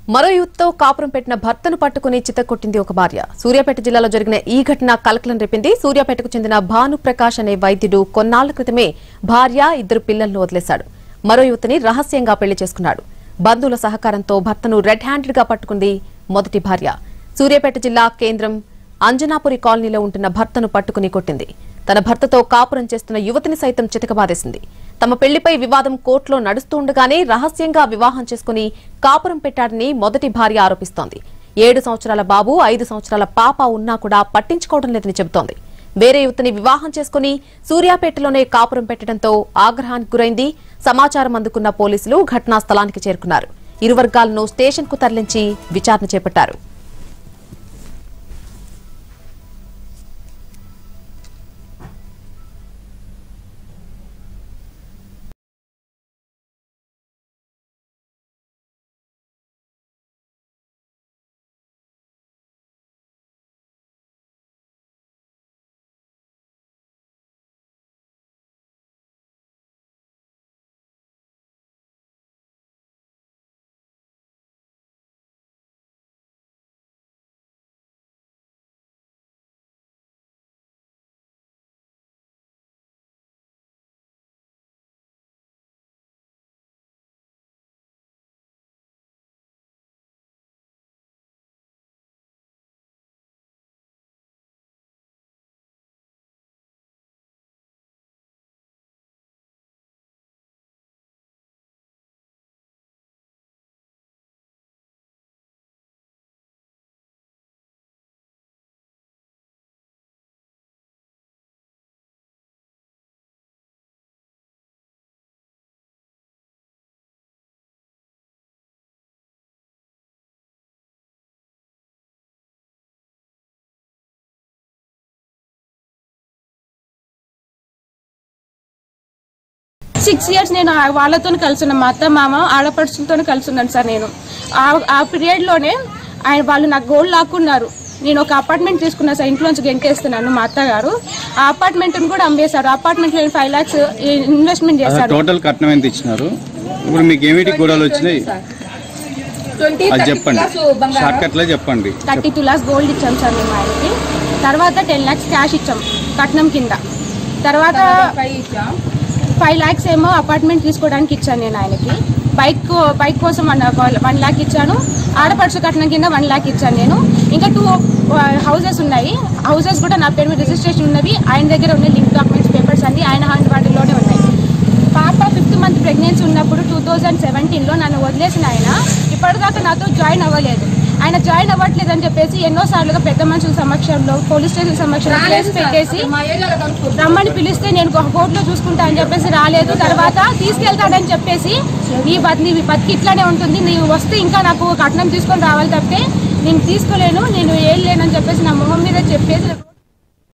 మరో యూత్తో కాపురం పెట్టిన భర్తను పట్టుకుని చిత్తకొట్టింది ఒక భార్య సూర్యాపేట జిల్లాలో జరిగిన ఈ ఘటన కలకలం రేపింది సూర్యాపేటకు చెందిన భానుప్రకాష్ అనే వైద్యుడు కొన్నాళ్ల క్రితమే భార్య ఇద్దరు పిల్లలను వదిలేశాడు మరో యువతిని రహస్యంగా పెళ్లి చేసుకున్నాడు బంధువుల సహకారంతో భర్తను రెడ్ హ్యాండెడ్ గా పట్టుకుంది మొదటి భార్య సూర్యాపేట జిల్లా కేంద్రం అంజనాపురి కాలనీలో ఉంటున్న భర్తను పట్టుకుని కొట్టింది తన భర్తతో కాపురం చేస్తున్న యువతిని సైతం చితకబాదేసింది తమ పెళ్లిపై వివాదం కోర్టులో నడుస్తూ ఉండగానే రహస్యంగా వివాహం చేసుకుని కాపురం పెట్టాడని మొదటి భార్య ఆరోపిస్తోంది ఏడు సంవత్సరాల బాబు ఐదు సంవత్సరాల పాప ఉన్నా కూడా పట్టించుకోవడం లేదని చెబుతోంది వేరే యువతిని వివాహం చేసుకుని సూర్యాపేటలోనే కాపురం పెట్టడంతో ఆగ్రహానికి గురైంది సమాచారం అందుకున్న పోలీసులు ఘటనా స్థలానికి చేరుకున్నారు ఇరు వర్గాలను స్టేషన్కు తరలించి విచారణ చేపట్టారు సిక్స్ ఇయర్స్ నేను ఆ- వాళ్ళతో కలిసి ఉన్నాను మా అత్త మామ ఆడపడుచులతో కలిసి ఉన్నాను సార్ నేను ఆ- ఆ పీరియడ్లోనే ఆయన వాళ్ళు నాకు గోల్డ్ లాక్కున్నారు నేను ఒక అపార్ట్మెంట్ తీసుకున్నా సార్ ఇంట్లోంచి గెంటేస్తున్నాను మా అత్తగారు ఆ అపార్ట్మెంట్ని కూడా అమ్మేశారు అపార్ట్మెంట్లో ఫైవ్ లాక్స్ ఇన్వెస్ట్మెంట్ చేశారు టోటల్ కట్నం ఎంత ఇచ్చినారు ఇప్పుడు మీకు ఏమిటి గొడవలు వచ్చినాయి అది చెప్పండి షార్ట్ కట్ లో చెప్పండి థర్టీ టూ లాక్స్ గోల్డ్ ఇచ్చాం సార్ మేము ఆయనకి తర్వాత టెన్ లాక్స్ క్యాష్ ఇచ్చాం కట్నం కింద తర్వాత ఫైవ్ లాక్స్ ఏమో అపార్ట్మెంట్ తీసుకోవడానికి ఇచ్చాను నేను ఆయనకి బైక్ బైక్ కోసం వన్ వన్ ల్యాక్ ఇచ్చాను ఆడపడుచు కట్నం కింద వన్ ల్యాక్ ఇచ్చాను నేను ఇంకా టూ హౌసెస్ ఉన్నాయి హౌసెస్ కూడా నా పేరు మీద రిజిస్ట్రేషన్ ఉన్నవి ఆయన దగ్గర ఉన్న లింక్ డాక్యుమెంట్స్ పేపర్స్ అన్ని ఆయన హ్యాండ్ వాటిలోనే ఉన్నాయి పాప ఫిఫ్త్ మంత్ ప్రెగ్నెన్సీ ఉన్నప్పుడు టూ థౌజండ్ సెవెంటీన్లో నన్ను వదిలేసిన ఆయన ఇప్పటిదాకా నాతో జాయిన్ అవ్వలేదు ఆయన జాయిన్ అవ్వట్లేదు అని చెప్పేసి ఎన్నో సార్లుగా పెద్ద మనుషుల సమక్షంలో పోలీస్ స్టేషన్ సమక్షంలో కేసు పెట్టేసి రమ్మని పిలిస్తే నేను కోర్టులో చూసుకుంటా అని చెప్పేసి రాలేదు తర్వాత తీసుకెళ్తాడని చెప్పేసి నీ బత్ నీ బతికి ఇట్లానే ఉంటుంది నీవు వస్తే ఇంకా నాకు కట్నం తీసుకొని రావాలి తప్పితే నేను తీసుకోలేను నేను ఏం లేనని చెప్పేసి నా మొహం మీద చెప్పేసి